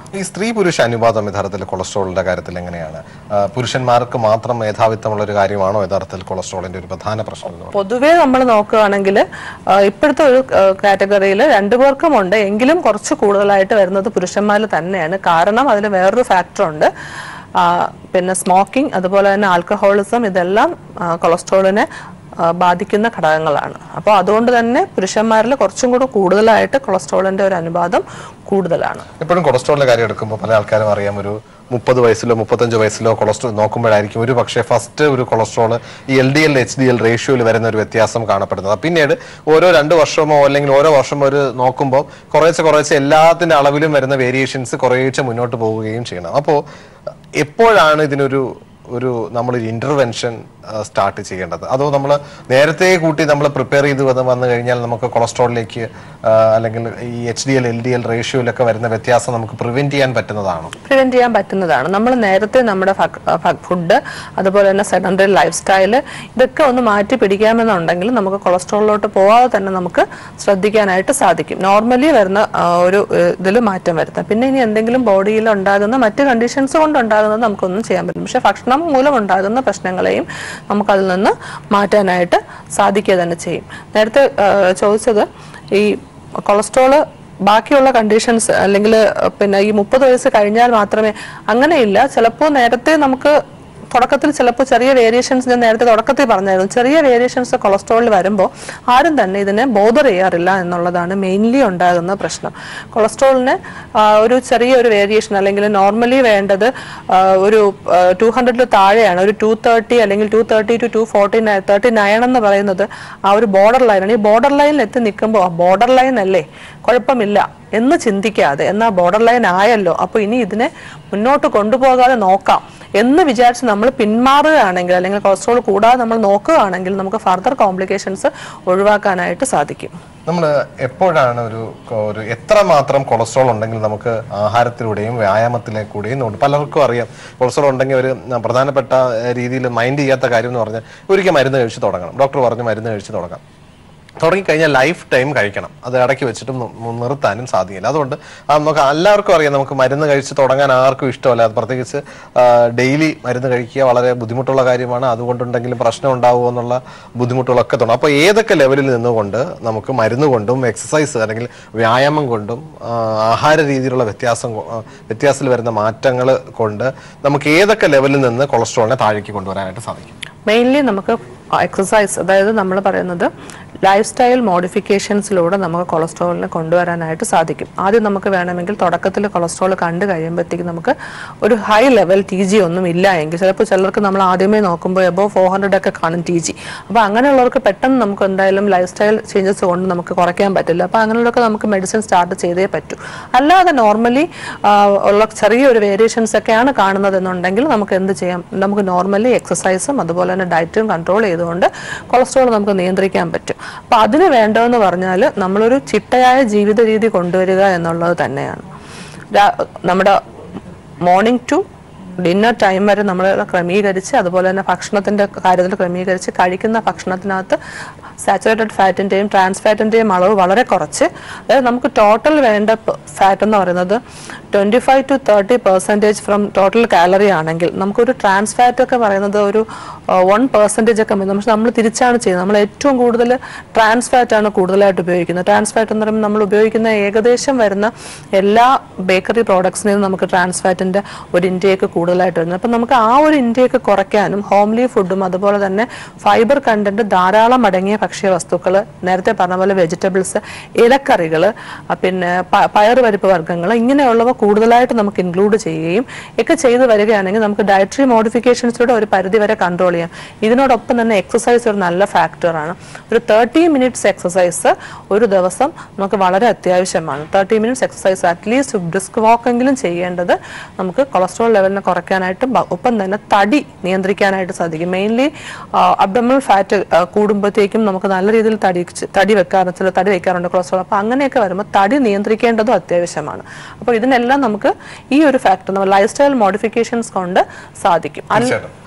ഈ സ്ത്രീ പുരുഷ അനുപാതം യഥാർത്ഥത്തിൽ കൊളസ്ട്രോളിന്റെ കാര്യത്തിൽ എങ്ങനെയാണ് ആ, പുരുഷന്മാർക്ക് മാത്രം മേധാവിത്വമുള്ള ഒരു കാര്യമാണോ യഥാർത്ഥത്തിൽ കൊളസ്ട്രോളിന്റെ ഒരു പ്രധാന പ്രശ്നം എന്ന് പറയുന്നത്? പൊതുവേ നമ്മൾ നോക്കുകയാണെങ്കിൽ ഇപ്പോഴത്തെ ഒരു കാറ്റഗറിയിൽ രണ്ടുപേർക്കും ഉണ്ട് എങ്കിലും കുറച്ച് കൂടുതലായിട്ട് വരുന്നത് പുരുഷന്മാരിൽ തന്നെയാണ് കാരണം അതിൽ വേറൊരു ഫാക്ടർ ഉണ്ട് ആ, പിന്നെ സ്മോക്കിംഗ് അതുപോലെ തന്നെ ആൽക്കഹോളിസം ഇതെല്ലാം ആ, കൊളസ്ട്രോളിനെ ആ, ബാധിക്കുന്ന ഘടകങ്ങളാണ് അപ്പോൾ അതുകൊണ്ട് തന്നെ പുരുഷന്മാരിൽ കുറച്ചും കൂടെ കൂടുതലായിട്ട് കൊളസ്ട്രോളിന്റെ ഒരു അനുപാതം കൂടുതലാണ് എപ്പോഴും കൊളസ്ട്രോളിന്റെ കാര്യം എടുക്കുമ്പോൾ പല ആൾക്കാരും അറിയാം ഒരു മുപ്പത് വയസ്സിലോ മുപ്പത്തഞ്ച് വയസ്സിലോ കൊളസ്ട്രോൾ നോക്കുമ്പോഴായിരിക്കും ഒരു പക്ഷേ ഫസ്റ്റ് ഒരു കൊളസ്ട്രോൾ ഈ L D L H D L റേഷ്യോയിൽ വരുന്ന ഒരു വ്യത്യാസം കാണപ്പെടുന്നത് പിന്നീട് ഓരോ രണ്ട് വർഷമോ അല്ലെങ്കിൽ ഓരോ വർഷം ഒരു നോക്കുമ്പോൾ കുറേശ്ശെ കുറേശ്ശെ എല്ലാത്തിന്റെ അളവിലും വരുന്ന വേരിയേഷൻസ് കുറേശ്ശെ മുന്നോട്ട് പോവുകയും ചെയ്യണം അപ്പോൾ എപ്പോഴാണ് ഇതിനൊരു ഒരു നമ്മളൊരു ഇന്റർവെൻഷൻ സ്റ്റാർട്ട് ചെയ്യേണ്ടത് അതോ നമ്മൾ നേരത്തെ കൂട്ടി നമ്മൾ പ്രിപ്പയർ ചെയ്ത് വന്ന് വന്നു കഴിഞ്ഞാൽ നമുക്ക് കൊളസ്ട്രോളിലേക്ക് ആ, അല്ലെങ്കിൽ ഈ H D L L D L റേഷ്യോയിലൊക്കെ വരുന്ന വ്യത്യാസം നമുക്ക് പ്രിവെന്റ് ചെയ്യാൻ പറ്റുന്നതാണോ പ്രിവെന്റ് ചെയ്യാൻ പറ്റുന്നതാണ് നമ്മൾ നേരത്തെ നമ്മുടെ ഫുഡ് അതുപോലെ തന്നെ സെഡൻഡറി ലൈഫ് സ്റ്റൈല് ഇതൊക്കെ ഒന്ന് മാറ്റി പിടിക്കാമെന്നുണ്ടെങ്കിൽ നമുക്ക് കൊളസ്ട്രോളിലോട്ട് പോവാതെ തന്നെ നമുക്ക് ശ്രദ്ധിക്കാനായിട്ട് സാധിക്കും നോർമലി വരുന്ന ആ, ഒരു ഇതിൽ മാറ്റം വരുത്താം പിന്നെ ഇനി എന്തെങ്കിലും ബോഡിയിൽ ഉണ്ടാകുന്ന മറ്റ് കണ്ടീഷൻസ് കൊണ്ട് ഉണ്ടാകുന്നത് നമുക്കൊന്നും ചെയ്യാൻ പറ്റും പക്ഷെ ഭക്ഷണം മൂലം ഉണ്ടാകുന്ന പ്രശ്നങ്ങളെയും നമുക്ക് അതിൽ നിന്ന് മാറ്റാനായിട്ട് സാധിക്കുക തന്നെ ചെയ്യും നേരത്തെ ആ, ചോദിച്ചത് ഈ കൊളസ്ട്രോള് ബാക്കിയുള്ള കണ്ടീഷൻസ് അല്ലെങ്കിൽ പിന്നെ ഈ മുപ്പത് വയസ്സ് കഴിഞ്ഞാൽ മാത്രമേ അങ്ങനെയില്ല ചിലപ്പോൾ നേരത്തെ നമുക്ക് തുടക്കത്തിൽ ചിലപ്പോൾ ചെറിയ വേരിയേഷൻസ് ഞാൻ നേരത്തെ തുടക്കത്തിൽ പറഞ്ഞായിരുന്നു ചെറിയ വേരിയേഷൻസ് കൊളസ്ട്രോളിൽ വരുമ്പോൾ ആരും തന്നെ ഇതിനെ ബോധർ ചെയ്യാറില്ല എന്നുള്ളതാണ് മെയിൻലി ഉണ്ടാകുന്ന പ്രശ്നം കൊളസ്ട്രോളിന് ആ, ഒരു ചെറിയ ഒരു വേരിയേഷൻ അല്ലെങ്കിൽ നോർമലി വേണ്ടത് ആ, ഒരു ടു ഹൺഡ്രഡിൽ താഴെയാണ് ഒരു ടു തേർട്ടി അല്ലെങ്കിൽ two thirty two two forty nine thirty nine എന്ന് പറയുന്നത് ആ ഒരു ബോർഡർ ലൈനാണ് ഈ ബോർഡർ ലൈനിൽ എത്തി നിൽക്കുമ്പോൾ ബോർഡർ ലൈൻ അല്ലേ കുഴപ്പമില്ല എന്ന് ചിന്തിക്കാതെ എന്നാൽ ബോർഡർ ലൈൻ ആയല്ലോ അപ്പോൾ ഇനി ഇതിനെ മുന്നോട്ട് കൊണ്ടുപോകാതെ നോക്കാം എന്ന് വിചാരിച്ച് നമ്മൾ പിന്മാറുകയാണെങ്കിൽ അല്ലെങ്കിൽ കൊളസ്ട്രോൾ കൂടാതെ നമ്മൾ നോക്കുകയാണെങ്കിൽ നമുക്ക് ഫർദർ കോംപ്ലിക്കേഷൻസ് ഒഴിവാക്കാനായിട്ട് സാധിക്കും നമ്മൾ എപ്പോഴാണ് ഒരു ഒരു എത്രമാത്രം കൊളസ്ട്രോൾ ഉണ്ടെങ്കിൽ നമുക്ക് ആഹാരത്തിലൂടെയും വ്യായാമത്തിലേക്കൂടെയും നോക്കും പലർക്കും അറിയാം കൊളസ്ട്രോൾ ഉണ്ടെങ്കിൽ ഒരു പ്രധാനപ്പെട്ട രീതിയിൽ മൈൻഡ് ചെയ്യാത്ത കാര്യം എന്ന് പറഞ്ഞാൽ ഒരിക്കൽ മരുന്ന് കഴിച്ച് തുടങ്ങണം ഡോക്ടർ പറഞ്ഞു മരുന്ന് കഴിച്ച് തുടങ്ങാം തുടങ്ങിക്കഴിഞ്ഞാൽ ലൈഫ് ടൈം കഴിക്കണം അത് ഇടയ്ക്ക് വെച്ചിട്ട് നി- നി- നിർത്താനും സാധിക്കില്ല അതുകൊണ്ട് ആ നമുക്ക് എല്ലാവർക്കും അറിയാം നമുക്ക് മരുന്ന് കഴിച്ച് തുടങ്ങാൻ ആർക്കും ഇഷ്ടമല്ല അത് പ്രത്യേകിച്ച് ഡെയിലി മരുന്ന് കഴിക്കുക വളരെ ബുദ്ധിമുട്ടുള്ള കാര്യമാണ് അതുകൊണ്ടുണ്ടെങ്കിലും പ്രശ്നം ഉണ്ടാവുമോ എന്നുള്ള ബുദ്ധിമുട്ടുകളൊക്കെ തോന്നും അപ്പോൾ ഏതൊക്കെ ലെവലിൽ നിന്നുകൊണ്ട് നമുക്ക് മരുന്ന് കൊണ്ടും എക്സസൈസ് അല്ലെങ്കിൽ വ്യായാമം കൊണ്ടും ആ, ആഹാര രീതിയിലുള്ള വ്യത്യാസം കൊ- ആ, വ്യത്യാസത്തിൽ വരുന്ന മാറ്റങ്ങൾ കൊണ്ട് നമുക്ക് ഏതൊക്കെ ലെവലിൽ നിന്ന് കൊളസ്ട്രോളിനെ താഴേക്ക് കൊണ്ടുവരാനായിട്ട് സാധിക്കും മെയിൻലി നമുക്ക് എക്സസൈസ് അതായത് നമ്മൾ പറയുന്നത് ലൈഫ് സ്റ്റൈൽ മോഡിഫിക്കേഷൻസിലൂടെ നമുക്ക് കൊളസ്ട്രോളിനെ കൊണ്ടുവരാനായിട്ട് സാധിക്കും ആദ്യം നമുക്ക് വേണമെങ്കിൽ തുടക്കത്തിൽ കൊളസ്ട്രോൾ കണ്ടു കഴിയുമ്പോഴത്തേക്കും നമുക്ക് ഒരു ഹൈ ലെവൽ ടി ജി ഒന്നും ഇല്ല എങ്കിൽ ചിലപ്പോൾ ചിലർക്ക് നമ്മൾ ആദ്യമേ നോക്കുമ്പോൾ എബോ ഫോർ ഹൺഡ്രഡ് ഒക്കെ കാണും ടി ജി അപ്പോൾ അങ്ങനെയുള്ളവർക്ക് പെട്ടെന്ന് നമുക്ക് എന്തായാലും ലൈഫ് സ്റ്റൈൽ ചേഞ്ചസ് കൊണ്ട് നമുക്ക് കുറയ്ക്കാൻ പറ്റില്ല അപ്പോൾ അങ്ങനെയുള്ളവർക്ക് നമുക്ക് മെഡിസിൻ സ്റ്റാർട്ട് ചെയ്തേ പറ്റൂ അല്ലാതെ നോർമലി ഉള്ള ചെറിയൊരു വേരിയേഷൻസ് ഒക്കെയാണ് കാണുന്നത് എന്നുണ്ടെങ്കിൽ നമുക്ക് എന്ത് ചെയ്യാം നമുക്ക് നോർമലി എക്സസൈസും അതുപോലെ തന്നെ ഡയറ്റും കൺട്രോൾ ചെയ്തുകൊണ്ട് കൊളസ്ട്രോൾ നമുക്ക് നിയന്ത്രിക്കാൻ പറ്റും അപ്പോൾ അതിന് വേണ്ടതെന്ന് പറഞ്ഞാൽ നമ്മളൊരു ചിട്ടയായ ജീവിത രീതി കൊണ്ടുവരിക എന്നുള്ളത് തന്നെയാണ് രാ- നമ്മുടെ മോർണിംഗ് ടു ഡിന്നർ ടൈം വരെ നമ്മൾ ക്രമീകരിച്ച് അതുപോലെ തന്നെ ഭക്ഷണത്തിന്റെ കാര്യത്തിൽ ക്രമീകരിച്ച് കഴിക്കുന്ന ഭക്ഷണത്തിനകത്ത് സാച്ചുറേറ്റഡ് ഫാറ്റിന്റെയും ട്രാൻസ് ഫാറ്റിന്റെയും അളവ് വളരെ കുറച്ച് അതായത് നമുക്ക് ടോട്ടൽ വേണ്ട ഫാറ്റ് എന്ന് പറയുന്നത് twenty five two thirty percentage from total calorie ആണെങ്കിൽ നമുക്കൊരു ട്രാൻസ് ഫാറ്റ് ഒക്കെ പറയുന്നത് ഒരു വൺ പെർസെൻറ്റേജ് ഒക്കെ മതി പക്ഷെ നമ്മൾ തിരിച്ചാണ് ചെയ്യുന്നത് നമ്മൾ ഏറ്റവും കൂടുതൽ ട്രാൻസ് ഫാറ്റ് ആണ് കൂടുതലായിട്ട് ഉപയോഗിക്കുന്നത് ട്രാൻസ് ഫാറ്റ് എന്ന് പറയുമ്പോൾ നമ്മൾ ഉപയോഗിക്കുന്ന ഏകദേശം വരുന്ന എല്ലാ ബേക്കറി പ്രോഡക്ട്സിനും നമുക്ക് ട്രാൻസ് ഫാറ്റിന്റെ ഒരു ഇൻടേക്ക് കൂടുതലായിട്ട് വരുന്നത് അപ്പം നമുക്ക് ആ ഒരു ഇൻടേക്ക് കുറയ്ക്കാനും ഹോംലി ഫുഡും അതുപോലെ തന്നെ ഫൈബർ കണ്ടന്റ് ധാരാളം അടങ്ങിയ ഭക്ഷ്യവസ്തുക്കൾ നേരത്തെ പറഞ്ഞ പോലെ വെജിറ്റബിൾസ് ഇലക്കറികൾ പിന്നെ പ- പയറുപരിപ്പ് വർഗ്ഗങ്ങൾ ഇങ്ങനെയുള്ളവ കൂടുതലായിട്ട് നമുക്ക് ഇൻക്ലൂഡ് ചെയ്യുകയും ഒക്കെ ചെയ്തു വരികയാണെങ്കിൽ നമുക്ക് ഡയറ്ററി മോഡിഫിക്കേഷൻസിലൂടെ ഒരു പരിധി വരെ കൺട്രോൾ ചെയ്യാം ഇതിനോടൊപ്പം തന്നെ എക്സസൈസ് ഒരു നല്ല ഫാക്ടറാണ് ഒരു തേർട്ടി മിനിറ്റ്സ് എക്സസൈസ് ഒരു ദിവസം നമുക്ക് വളരെ അത്യാവശ്യമാണ് thirty minutes exercise at least brisk വാക്കെങ്കിലും ചെയ്യേണ്ടത് നമുക്ക് കൊളസ്ട്രോൾ ലെവലിനെ കുറയ്ക്കാനായിട്ടും ബ- ഒപ്പം തന്നെ തടി നിയന്ത്രിക്കാനായിട്ട് സാധിക്കും മെയിൻലി അബ്ഡമൽ ഫാറ്റ് കൂടുമ്പോഴത്തേക്കും നമുക്ക് നല്ല രീതിയിൽ തടി തടി വെക്കാറ് ചില തടി വെക്കാറുണ്ട് കൊളസ്ട്രോൾ അപ്പോൾ അങ്ങനെയൊക്കെ വരുമ്പോൾ തടി നിയന്ത്രിക്കേണ്ടതും അത്യാവശ്യമാണ് അപ്പോൾ ഇതിനെല്ലാം നമുക്ക് ഈ ഒരു ഫാക്ടർ ലൈഫ് സ്റ്റൈൽ മോഡിഫിക്കേഷൻസ് കൊണ്ട് സാധിക്കും അല്ല തീർച്ചയായിട്ടും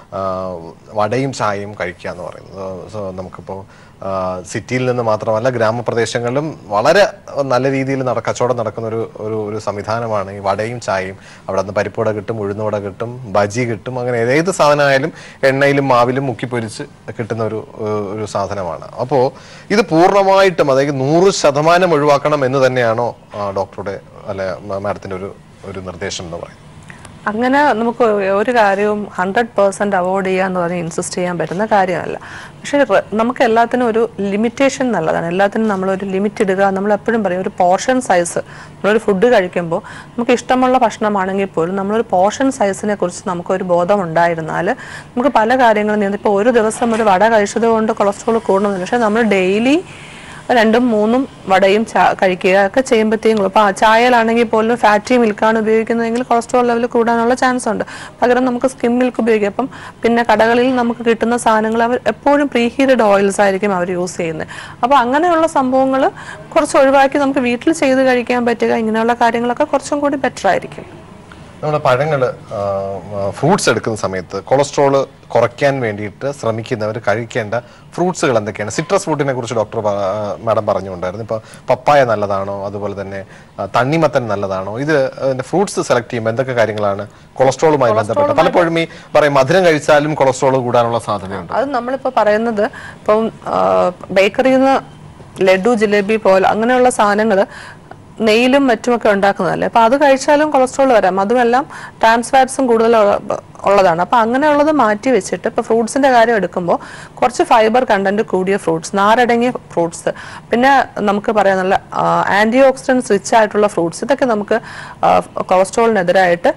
ആ, വടയും ചായയും കഴിക്കുക എന്ന് പറയുന്നത് സോ നമുക്കിപ്പോൾ സിറ്റിയിൽ നിന്ന് മാത്രമല്ല ഗ്രാമപ്രദേശങ്ങളിലും വളരെ നല്ല രീതിയിൽ നട കച്ചവടം നടക്കുന്ന ഒരു ഒരു ഒരു സംവിധാനമാണ് ഈ വടയും ചായയും അവിടെ നിന്ന് പരിപ്പുവട കിട്ടും ഉഴുന്നുവട കിട്ടും ബജി കിട്ടും അങ്ങനെ ഏത് സാധനമായാലും എണ്ണയിലും മാവിലും മുക്കിപ്പൊരിച്ച് കിട്ടുന്ന ഒരു ഏഹ്, ഒരു സാധനമാണ് അപ്പോൾ ഇത് പൂർണ്ണമായിട്ടും അതായത് നൂറ് ശതമാനം ഒഴിവാക്കണം എന്ന് തന്നെയാണോ ആ, ഡോക്ടറുടെ അല്ലെ മാഡത്തിന്റെ ഒരു ഒരു നിർദ്ദേശം എന്ന് പറയുന്നത് അങ്ങനെ നമുക്ക് ഒരു കാര്യവും ഹൺഡ്രഡ് പേഴ്സൻറ്റ് അവോയ്ഡ് ചെയ്യുക എന്ന് പറഞ്ഞ് ഇൻസിസ്റ്റ് ചെയ്യാൻ പറ്റുന്ന കാര്യമല്ല പക്ഷേ റെ- നമുക്ക് എല്ലാത്തിനും ഒരു ലിമിറ്റേഷൻ നല്ലതാണ് എല്ലാത്തിനും നമ്മളൊരു ലിമിറ്റ് ഇടുക നമ്മൾ എപ്പോഴും പറയും ഒരു പോർഷൻ സൈസ് നമ്മളൊരു ഫുഡ് കഴിക്കുമ്പോൾ നമുക്ക് ഇഷ്ടമുള്ള ഭക്ഷണമാണെങ്കിൽ പോലും നമ്മളൊരു പോർഷൻ സൈസിനെ കുറിച്ച് നമുക്കൊരു ബോധം ഉണ്ടായിരുന്നാൽ നമുക്ക് പല കാര്യങ്ങളും നീന്തി ഇപ്പോൾ ഒരു ദിവസം ഒരു വട കഴിച്ചത് കൊണ്ട് കൊളസ്ട്രോൾ കൂടണമെന്നില്ല പക്ഷേ നമ്മൾ ഡെയിലി രണ്ടും മൂന്നും വടയും ചാ കഴിക്കുക ഒക്കെ ചെയ്യുമ്പോഴത്തേക്കും ഇപ്പോൾ ചായയിലാണെങ്കിൽ പോലും ഫാറ്റി മിൽക്കാണ് ഉപയോഗിക്കുന്നതെങ്കിൽ കൊളസ്ട്രോൾ ലെവൽ കൂടാനുള്ള ചാൻസ് ഉണ്ട് പകരം നമുക്ക് സ്കിം മിൽക്ക് ഉപയോഗിക്കാം അപ്പം പിന്നെ കടകളിൽ നമുക്ക് കിട്ടുന്ന സാധനങ്ങൾ അവർ എപ്പോഴും പ്രീഹീറ്റഡ് ഓയിൽസ് ആയിരിക്കും അവർ യൂസ് ചെയ്യുന്നത് അപ്പോൾ അങ്ങനെയുള്ള സംഭവങ്ങൾ കുറച്ച് ഒഴിവാക്കി നമുക്ക് വീട്ടിൽ ചെയ്ത് കഴിക്കാൻ പറ്റുക ഇങ്ങനെയുള്ള കാര്യങ്ങളൊക്കെ കുറച്ചും കൂടി ബെറ്റർ ആയിരിക്കും നമ്മുടെ പഴങ്ങൾ ഫ്രൂട്ട്സ് എടുക്കുന്ന സമയത്ത് കൊളസ്ട്രോൾ കുറയ്ക്കാൻ വേണ്ടിയിട്ട് ശ്രമിക്കുന്നവർ കഴിക്കേണ്ട ഫ്രൂട്ട്സുകൾ എന്തൊക്കെയാണ് സിട്രസ് ഫ്രൂട്ടിനെ കുറിച്ച് ഡോക്ടർ മാഡം പറഞ്ഞുകൊണ്ടായിരുന്നു ഇപ്പോൾ പപ്പായ നല്ലതാണോ അതുപോലെ തന്നെ ആ, തണ്ണിമത്തൻ നല്ലതാണോ ഇത് ഫ്രൂട്ട്സ് സെലക്ട് ചെയ്യുമ്പോൾ എന്തൊക്കെ കാര്യങ്ങളാണ് കൊളസ്ട്രോളുമായി ബന്ധപ്പെട്ട് പലപ്പോഴും ഈ പറയും മധുരം കഴിച്ചാലും കൊളസ്ട്രോൾ കൂടാനുള്ള സാധ്യതയുണ്ട് അത് നമ്മളിപ്പോൾ പറയുന്നത് ഇപ്പം ബേക്കറിയിൽ നിന്ന് ലഡു ജിലേബി പോലെ അങ്ങനെയുള്ള സാധനങ്ങൾ നെയ്യിലും മറ്റുമൊക്കെ ഉണ്ടാക്കുന്നതല്ലേ അപ്പോൾ അത് കഴിച്ചാലും കൊളസ്ട്രോൾ വരാം അതുമെല്ലാം ട്രാൻസ് ഫാറ്റ്സും കൂടുതൽ ഉള്ള- ഉള്ളതാണ് അപ്പോൾ അങ്ങനെയുള്ളത് മാറ്റി വെച്ചിട്ട് ഇപ്പോൾ ഫ്രൂട്ട്സിൻ്റെ കാര്യം എടുക്കുമ്പോൾ കുറച്ച് ഫൈബർ കണ്ടന്റ് കൂടിയ ഫ്രൂട്ട്സ് നാരടങ്ങിയ ഫ്രൂട്ട്സ് പിന്നെ നമുക്ക് പറയാൻ നല്ല ആൻറ്റി ഓക്സിഡൻസ് റിച്ച് ആയിട്ടുള്ള ഫ്രൂട്ട്സ് ഇതൊക്കെ നമുക്ക് കൊളസ്ട്രോളിനെതിരായിട്ട്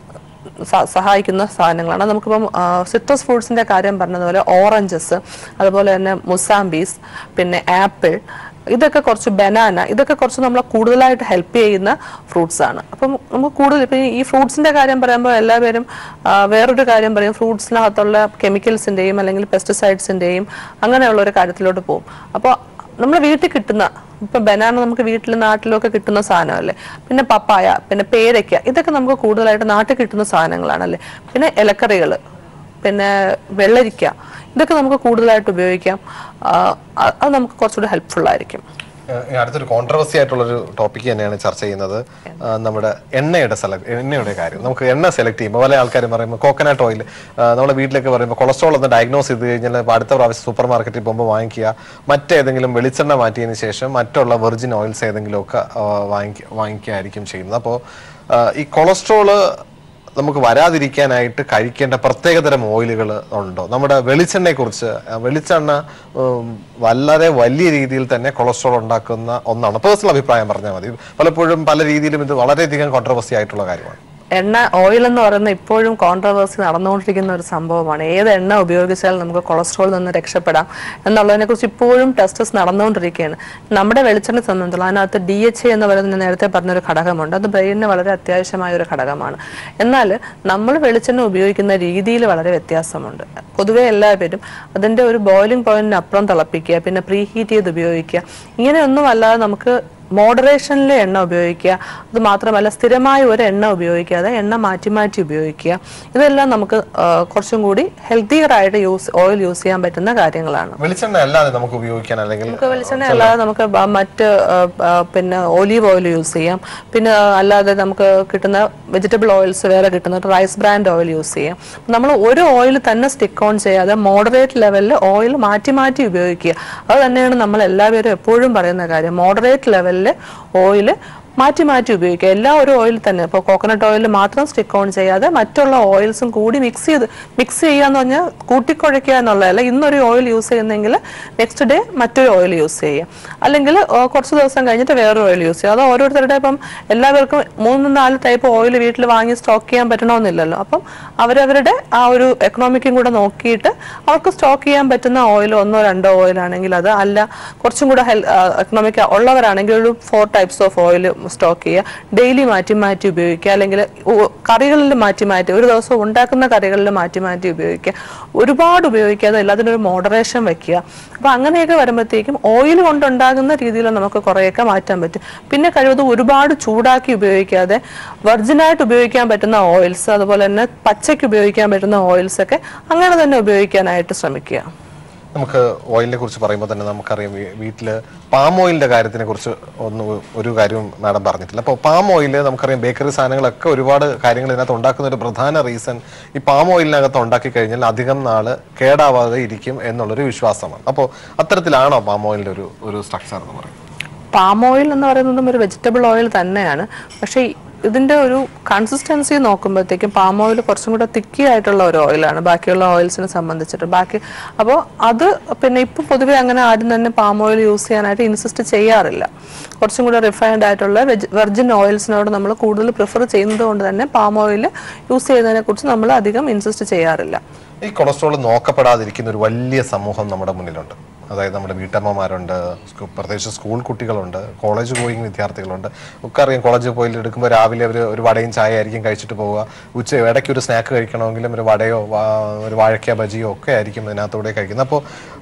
സ- സഹായിക്കുന്ന സാധനങ്ങളാണ് നമുക്കിപ്പം സിട്രസ് ഫ്രൂട്ട്സിന്റെ കാര്യം പറഞ്ഞതുപോലെ ഓറഞ്ചസ് അതുപോലെ തന്നെ മുസാംബീസ് പിന്നെ ആപ്പിൾ ഇതൊക്കെ കുറച്ച് ബനാന ഇതൊക്കെ കുറച്ച് നമ്മളെ കൂടുതലായിട്ട് ഹെൽപ്പ് ചെയ്യുന്ന ഫ്രൂട്ട്സ് ആണ് അപ്പം നമുക്ക് കൂടുതൽ ഇപ്പം ഈ ഫ്രൂട്ട്സിന്റെ കാര്യം പറയുമ്പോൾ എല്ലാവരും ആ, വേറൊരു കാര്യം പറയും ഫ്രൂട്ട്സിനകത്തുള്ള കെമിക്കൽസിന്റെയും അല്ലെങ്കിൽ പെസ്റ്റിസൈഡ്സിന്റെയും അങ്ങനെയുള്ള ഒരു കാര്യത്തിലോട്ട് പോകും അപ്പോൾ നമ്മുടെ വീട്ടിൽ കിട്ടുന്ന ഇപ്പൊ ബനാന നമുക്ക് വീട്ടിൽ നാട്ടിലൊക്കെ കിട്ടുന്ന സാധനമല്ലേ പിന്നെ പപ്പായ പിന്നെ പേരയ്ക്ക ഇതൊക്കെ നമുക്ക് കൂടുതലായിട്ട് നാട്ടിൽ കിട്ടുന്ന സാധനങ്ങളാണല്ലേ പിന്നെ ഇലക്കറികൾ പിന്നെ വെള്ളരിക്ക ഇതൊക്കെ നമുക്ക് കൂടുതലായിട്ട് ഉപയോഗിക്കാം ആ, അ- അത് നമുക്ക് കുറച്ചുകൂടി ഹെൽപ്ഫുൾ ആയിരിക്കും ഏഹ് അടുത്തൊരു കോൺട്രവേഴ്സി ആയിട്ടുള്ളൊരു ടോപ്പിക് തന്നെയാണ് ചർച്ച ചെയ്യുന്നത് ആ, നമ്മുടെ എണ്ണയുടെ സെലക്ട് എണ്ണയുടെ കാര്യം നമുക്ക് എണ്ണ സെലക്ട് ചെയ്യുമ്പോൾ പല ആൾക്കാരും പറയുമ്പോൾ കോക്കനട്ട് ഓയിൽ നമ്മുടെ വീട്ടിലേക്ക് പറയുമ്പോൾ കൊളസ്ട്രോൾ ഒന്ന് ഡയഗ്നോസ് ചെയ്ത് കഴിഞ്ഞാൽ ഇപ്പൊ അടുത്ത പ്രാവശ്യം സൂപ്പർ മാർക്കറ്റിൽ പോകുമ്പോൾ വാങ്ങിക്കുക മറ്റേതെങ്കിലും വെളിച്ചെണ്ണ മാറ്റിയതിന് ശേഷം മറ്റുള്ള വെർജിൻ ഓയിൽസ് ഏതെങ്കിലുമൊക്കെ ആ, വാങ്ങിക്ക വാങ്ങിക്കുകയായിരിക്കും ചെയ്യുന്നത് അപ്പോൾ ഈ കൊളസ്ട്രോള് നമുക്ക് വരാതിരിക്കാനായിട്ട് കഴിക്കേണ്ട പ്രത്യേകതരം ഓയിലുകൾ ഉണ്ടോ നമ്മുടെ വെളിച്ചെണ്ണയെ കുറിച്ച് വെളിച്ചെണ്ണ ഉം, വളരെ വലിയ രീതിയിൽ തന്നെ കൊളസ്ട്രോൾ ഉണ്ടാക്കുന്ന ഒന്നാണ് പേഴ്സണൽ അഭിപ്രായം പറഞ്ഞാൽ മതി പലപ്പോഴും പല രീതിയിലും ഇത് വളരെയധികം കോൺട്രവേഴ്സി ആയിട്ടുള്ള കാര്യമാണ് എണ്ണ ഓയിൽ എന്ന് പറയുന്ന ഇപ്പോഴും കോൺട്രവേഴ്സി നടന്നുകൊണ്ടിരിക്കുന്ന ഒരു സംഭവമാണ് ഏത് എണ്ണ ഉപയോഗിച്ചാൽ നമുക്ക് കൊളസ്ട്രോൾ നിന്ന് രക്ഷപ്പെടാം എന്നുള്ളതിനെ കുറിച്ച് ഇപ്പോഴും ടെസ്റ്റസ് നടന്നുകൊണ്ടിരിക്കുകയാണ് നമ്മുടെ വെളിച്ചെണ്ണ സംബന്ധിച്ചുള്ള അതിനകത്ത് ഡി എച്ച് എ എന്ന് പറയുന്ന ഞാൻ നേരത്തെ പറഞ്ഞൊരു ഘടകമുണ്ട് അത് ബ്രെയിനിന് വളരെ അത്യാവശ്യമായ ഒരു ഘടകമാണ് എന്നാൽ നമ്മൾ വെളിച്ചെണ്ണ ഉപയോഗിക്കുന്ന രീതിയിൽ വളരെ വ്യത്യാസമുണ്ട് പൊതുവെ എല്ലാവരും അതിൻ്റെ ഒരു ബോയിലിംഗ് പോയിന്റിന് അപ്പുറം തിളപ്പിക്കുക പിന്നെ പ്രീ ഹീറ്റ് ചെയ്ത് ഉപയോഗിക്കുക ഇങ്ങനെയൊന്നും അല്ലാതെ നമുക്ക് മോഡറേഷനിൽ എണ്ണ ഉപയോഗിക്കുക അത് മാത്രമല്ല സ്ഥിരമായ ഒരു എണ്ണ ഉപയോഗിക്കാതെ എണ്ണ മാറ്റി മാറ്റി ഉപയോഗിക്കുക ഇതെല്ലാം നമുക്ക് ആ, കുറച്ചും കൂടി ഹെൽത്തിയർ ആയിട്ട് യൂസ് ഓയിൽ യൂസ് ചെയ്യാൻ പറ്റുന്ന കാര്യങ്ങളാണ് വെളിച്ചെണ്ണ അല്ലാതെ നമുക്ക് ഉപയോഗിക്കാൻ അല്ലെങ്കിൽ നമുക്ക് വെളിച്ചെണ്ണ അല്ലാതെ നമുക്ക് ബ- മറ്റ് ആ, ആ, പിന്നെ ഒലീവ് ഓയിൽ യൂസ് ചെയ്യാം പിന്നെ അല്ലാതെ നമുക്ക് കിട്ടുന്ന വെജിറ്റബിൾ ഓയിൽസ് വേറെ കിട്ടുന്ന റൈസ് ബ്രാൻഡ് ഓയിൽ യൂസ് ചെയ്യാം നമ്മൾ ഒരു ഓയിൽ തന്നെ സ്റ്റിക്ക് ഓൺ ചെയ്യാതെ മോഡറേറ്റ് ലെവലിൽ ഓയിൽ മാറ്റി മാറ്റി ഉപയോഗിക്കുക അത് തന്നെയാണ് നമ്മൾ എല്ലാവരും എപ്പോഴും പറയുന്ന കാര്യം മോഡറേറ്റ് ലെവലിൽ ഓയിൽ മാറ്റി മാറ്റി ഉപയോഗിക്കുക എല്ലാ ഒരു ഓയിൽ തന്നെ ഇപ്പോൾ കോക്കനട്ട് ഓയിൽ മാത്രം സ്റ്റിക്ക് ഓൺ ചെയ്യാതെ മറ്റുള്ള ഓയിൽസും കൂടി മിക്സ് ചെയ്ത് മിക്സ് ചെയ്യുക എന്ന് പറഞ്ഞാൽ കൂട്ടിക്കുഴയ്ക്കുക എന്നുള്ളതല്ല ഇന്നൊരു ഓയിൽ യൂസ് ചെയ്യുന്നെങ്കിൽ നെക്സ്റ്റ് ഡേ മറ്റൊരു ഓയിൽ യൂസ് ചെയ്യുക അല്ലെങ്കിൽ ആ, കുറച്ച് ദിവസം കഴിഞ്ഞിട്ട് വേറൊരു ഓയിൽ യൂസ് ചെയ്യുക അത് ഓരോരുത്തരുടെ ഇപ്പം എല്ലാവർക്കും മൂന്ന് നാല് ടൈപ്പ് ഓയിൽ വീട്ടിൽ വാങ്ങി സ്റ്റോക്ക് ചെയ്യാൻ പറ്റണമെന്നില്ലല്ലോ അപ്പം അവരവരുടെ ആ ഒരു എക്കണോമിക്കും കൂടെ നോക്കിയിട്ട് അവർക്ക് സ്റ്റോക്ക് ചെയ്യാൻ പറ്റുന്ന ഓയിൽ ഒന്നോ രണ്ടോ ഓയിൽ ആണെങ്കിൽ അത് അല്ല കുറച്ചും കൂടെ ഹെൽ എക്കണോമിക് ഉള്ളവരാണെങ്കിൽ ഒരു four types of oil stock ചെയ്യുക ഡെയിലി മാറ്റി മാറ്റി ഉപയോഗിക്കുക അല്ലെങ്കിൽ ഉ- കറികളിൽ മാറ്റി മാറ്റി ഒരു ദിവസം ഉണ്ടാക്കുന്ന കറികളിൽ മാറ്റി മാറ്റി ഉപയോഗിക്കുക ഒരുപാട് ഉപയോഗിക്കാതെ എല്ലാത്തിനും ഒരു മോഡറേഷൻ വെക്കുക അപ്പോൾ അങ്ങനെയൊക്കെ വരുമ്പോഴത്തേക്കും ഓയിൽ കൊണ്ടുണ്ടാകുന്ന രീതിയിൽ നമുക്ക് കുറേയൊക്കെ മാറ്റാൻ പറ്റും പിന്നെ കഴിവതും ഒരുപാട് ചൂടാക്കി ഉപയോഗിക്കാതെ വെർജിനായിട്ട് ഉപയോഗിക്കാൻ പറ്റുന്ന ഓയിൽസ് അതുപോലെ തന്നെ പച്ചയ്ക്ക് ഉപയോഗിക്കാൻ പറ്റുന്ന ഓയിൽസ് ഒക്കെ അങ്ങനെ തന്നെ ഉപയോഗിക്കാനായിട്ട് ശ്രമിക്കുക നമുക്ക് ഓയിലിനെ കുറിച്ച് പറയുമ്പോൾ തന്നെ നമുക്കറിയാം വീ- വീട്ടില് പാം ഓയിലിന്റെ കാര്യത്തിനെ കുറിച്ച് ഒന്ന് ഒരു കാര്യവും മാഡം പറഞ്ഞിട്ടില്ല അപ്പോൾ പാം ഓയിൽ നമുക്കറിയാം ബേക്കറി സാധനങ്ങളൊക്കെ ഒരുപാട് കാര്യങ്ങൾ ഇതിനകത്ത് ഉണ്ടാക്കുന്ന ഒരു പ്രധാന റീസൺ ഈ പാം ഓയിലിനകത്ത് ഉണ്ടാക്കി കഴിഞ്ഞാൽ അധികം നാള് കേടാവാതെ ഇരിക്കും എന്നുള്ളൊരു വിശ്വാസമാണ് അപ്പോൾ അത്തരത്തിലാണോ പാം ഓയിലിന്റെ ഒരു ഒരു സ്ട്രക്ചർ എന്ന് പറയുന്നത് പാം ഓയിൽ എന്ന് പറയുന്നതും ഒരു വെജിറ്റബിൾ ഓയിൽ തന്നെയാണ് പക്ഷേ ഇതിന്റെ ഒരു കൺസിസ്റ്റൻസി നോക്കുമ്പോഴത്തേക്കും പാം ഓയിൽ കുറച്ചും കൂടെ തിക്കി ആയിട്ടുള്ള ഒരു ഓയിലാണ് ബാക്കിയുള്ള ഓയിൽസിനെ സംബന്ധിച്ചിട്ട് ബാക്കി അപ്പോൾ അത് പിന്നെ ഇപ്പം പൊതുവെ അങ്ങനെ ആരും തന്നെ പാം ഓയിൽ യൂസ് ചെയ്യാനായിട്ട് ഇൻസിസ്റ്റ് ചെയ്യാറില്ല കുറച്ചും കൂടെ റിഫൈൻഡ് ആയിട്ടുള്ള വെജ് വെർജിൻ ഓയിൽസിനോട് നമ്മൾ കൂടുതൽ പ്രിഫർ ചെയ്യുന്നത് കൊണ്ട് തന്നെ പാം ഓയിൽ യൂസ് ചെയ്യുന്നതിനെ കുറിച്ച് നമ്മൾ അധികം ഇൻസിസ്റ്റ് ചെയ്യാറില്ല ഈ കൊളസ്ട്രോൾ നോക്കപ്പെടാതിരിക്കുന്ന ഒരു വലിയ സമൂഹം നമ്മുടെ മുന്നിലുണ്ട് അതായത് നമ്മുടെ വീട്ടമ്മമാരുണ്ട് സ്കൂ- പ്രത്യേകിച്ച് സ്കൂൾ കുട്ടികളുണ്ട് കോളേജ് ഗോയിങ് വിദ്യാർത്ഥികളുണ്ട് ഒക്കെ അറിയാം കോളേജിൽ പോയി എടുക്കുമ്പോൾ രാവിലെ അവർ ഒരു വടയും ചായ ആയിരിക്കും കഴിച്ചിട്ട് പോവുക ഉച്ച ഇടയ്ക്ക് ഒരു സ്നാക്ക് കഴിക്കണമെങ്കിലും ഒരു വടയോ വാ- ഒരു വാഴയ്ക്ക ബജിയോ ഒക്കെ ആയിരിക്കും ഇതിനകത്തൂടെ കഴിക്കുന്നത് അപ്പോൾ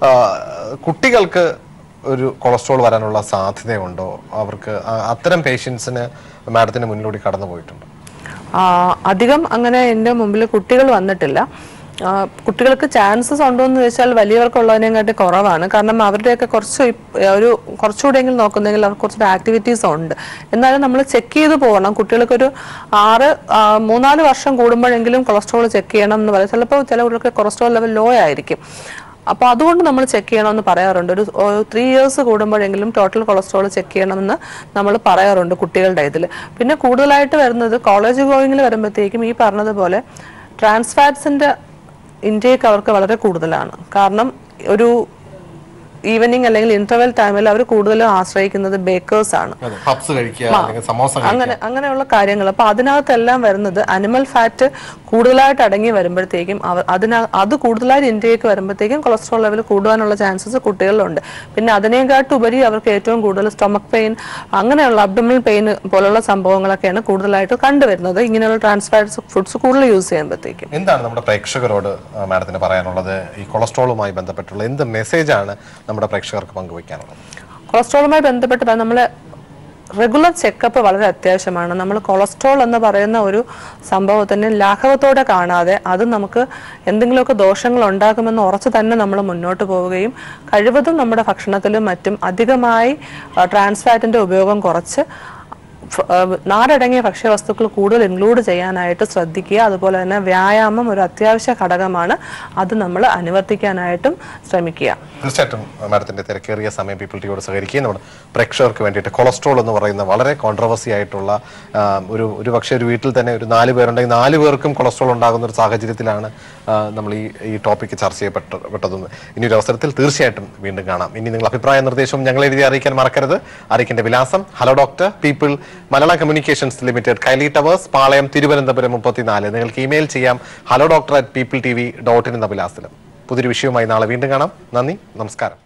കുട്ടികൾക്ക് ഒരു കൊളസ്ട്രോൾ വരാനുള്ള സാധ്യതയുണ്ടോ അവർക്ക് ആ- അത്തരം പേഷ്യൻസിന് മാഡത്തിന് മുന്നിലൂടെ കടന്നു പോയിട്ടുണ്ട് ആ, അധികം അങ്ങനെ എൻ്റെ മുമ്പിൽ കുട്ടികൾ വന്നിട്ടില്ല ആ, കുട്ടികൾക്ക് ചാൻസസ് ഉണ്ടോ എന്ന് ചോദിച്ചാൽ വലിയവർക്കുള്ളതിനെക്കാട്ടി കുറവാണ് കാരണം അവരുടെയൊക്കെ കുറച്ച് ഇപ്- ഒരു കുറച്ചുകൂടെയെങ്കിലും നോക്കുന്നെങ്കിൽ അവർക്ക് കുറച്ചുകൂടെ ആക്ടിവിറ്റീസ് ഉണ്ട് എന്നാലും നമ്മൾ ചെക്ക് ചെയ്ത് പോകണം കുട്ടികൾക്കൊരു ആറ് ആ, മൂന്നാല് വർഷം കൂടുമ്പോഴെങ്കിലും കൊളസ്ട്രോൾ ചെക്ക് ചെയ്യണം എന്ന് പറയും ചിലപ്പോൾ ചില കുട്ടികൾക്ക് കൊളസ്ട്രോൾ ലെവൽ ലോ ആയിരിക്കും അപ്പോൾ അതുകൊണ്ട് നമ്മൾ ചെക്ക് ചെയ്യണമെന്ന് പറയാറുണ്ട് ഒരു ത്രീ ഇയേഴ്സ് കൂടുമ്പോഴെങ്കിലും ടോട്ടൽ കൊളസ്ട്രോൾ ചെക്ക് ചെയ്യണമെന്ന് നമ്മൾ പറയാറുണ്ട് കുട്ടികളുടെ ഇതിൽ പിന്നെ കൂടുതലായിട്ട് വരുന്നത് കോളേജ് ഗോയിങ്ങിൽ വരുമ്പോഴത്തേക്കും ഈ പറഞ്ഞതുപോലെ ട്രാൻസ് ഫാറ്റ്സിൻ്റെ ഇൻടേക്ക് അവർക്ക് വളരെ കൂടുതലാണ് കാരണം ഒരു ഈവനിങ് അല്ലെങ്കിൽ ഇന്റർവെൽ ടൈമിൽ അവർ കൂടുതലും ആശ്രയിക്കുന്നത് ബേക്കേഴ്സ് ആണ് പപ്സ് കഴിക്കുക അല്ലെങ്കിൽ സമോസ കഴിക്കുക അങ്ങനെ അങ്ങനെയുള്ള കാര്യങ്ങൾ അപ്പൊ അതിനകത്തെല്ലാം വരുന്നത് അനിമൽ ഫാറ്റ് കൂടുതലായിട്ട് അടങ്ങി വരുമ്പോഴത്തേക്കും അവർ അതിന അത് കൂടുതലായിട്ട് ഇന്ത്യക്ക് വരുമ്പോഴത്തേക്കും കൊളസ്ട്രോൾ ലെവൽ കൂടുവാനുള്ള ചാൻസസ് കുട്ടികളിലുണ്ട് പിന്നെ അതിനേക്കാട്ട് ഉപരി അവർക്ക് ഏറ്റവും കൂടുതൽ സ്റ്റൊമക് പെയിൻ അങ്ങനെയുള്ള അബ്ഡമിനൽ പെയിൻ പോലുള്ള സംഭവങ്ങളൊക്കെയാണ് കൂടുതലായിട്ട് കണ്ടുവരുന്നത് ഇങ്ങനെയുള്ള ട്രാൻസ്ഫാറ്റ്സ് ഫുഡ്സ് കൂടുതൽ യൂസ് ചെയ്യുമ്പോഴത്തേക്കും എന്താണ് നമ്മുടെ പ്രേക്ഷകരോട് ആ, മാഡത്തിന് പറയാനുള്ളത് ഈ കൊളസ്ട്രോളുമായി ബന്ധപ്പെട്ടുള്ള എന്ത് മെസ്സേജാണ് നമ്മുടെ പ്രേക്ഷകർക്ക് പങ്കുവയ്ക്കാനുള്ളത് കൊളസ്ട്രോളുമായി ബന്ധപ്പെട്ട് നമ്മൾ റെഗുലർ ചെക്കപ്പ് വളരെ അത്യാവശ്യമാണ് നമ്മൾ കൊളസ്ട്രോൾ എന്ന് പറയുന്ന ഒരു സംഭവത്തിന് ലാഘവത്തോടെ കാണാതെ അത് നമുക്ക് എന്തെങ്കിലുമൊക്കെ ദോഷങ്ങൾ ഉണ്ടാക്കുമെന്ന് ഉറച്ചു തന്നെ നമ്മൾ മുന്നോട്ട് പോവുകയും കഴിവതും നമ്മുടെ ഭക്ഷണത്തിലും മറ്റും അധികമായി ട്രാൻസ്ഫാറ്റിന്റെ ഉപയോഗം കുറച്ച് ഫ- ആ, നാരടങ്ങിയ ഭക്ഷ്യവസ്തുക്കൾ കൂടുതൽ ഇൻക്ലൂഡ് ചെയ്യാനായിട്ട് ശ്രദ്ധിക്കുക അതുപോലെ തന്നെ വ്യായാമം ഒരു അത്യാവശ്യ ഘടകമാണ് അത് നമ്മൾ അനുവർത്തിക്കാനായിട്ടും ശ്രമിക്കുക തീർച്ചയായിട്ടും മാഡത്തിന്റെ തിരക്കേറിയ സമയം പീപ്പിൾ ടിയോട് സഹകരിക്കുകയും നമ്മുടെ പ്രേക്ഷകർക്ക് വേണ്ടിയിട്ട് കൊളസ്ട്രോൾ എന്ന് പറയുന്ന വളരെ കോൺട്രവേഴ്സി ആയിട്ടുള്ള ആ, ഒരു ഒരു പക്ഷേ ഒരു വീട്ടിൽ തന്നെ ഒരു നാല് പേരുണ്ടെങ്കിൽ നാല് പേർക്കും കൊളസ്ട്രോൾ ഉണ്ടാകുന്ന ഒരു സാഹചര്യത്തിലാണ് ആ, നമ്മൾ ഈ ഈ ടോപ്പിക്ക് ചർച്ച ചെയ്യപ്പെട്ട പെട്ടതെന്ന് ഇനി ഒരു അവസരത്തിൽ തീർച്ചയായിട്ടും വീണ്ടും കാണാം ഇനി നിങ്ങൾ അഭിപ്രായ നിർദ്ദേശവും ഞങ്ങൾ എഴുതി അറിയിക്കാൻ മറക്കരുത് അറിയിക്കേണ്ട വിലാസം hello doctor people Malayalam communications limited Kairali towers Palayam Thiruvananthapuram മുപ്പത്തിനാല് നിങ്ങൾക്ക് ഇമെയിൽ ചെയ്യാം hello doctor at people T V dot in എന്ന വിലാസത്തിലും പുതിയൊരു വിഷയവുമായി നാളെ വീണ്ടും കാണാം നന്ദി നമസ്കാരം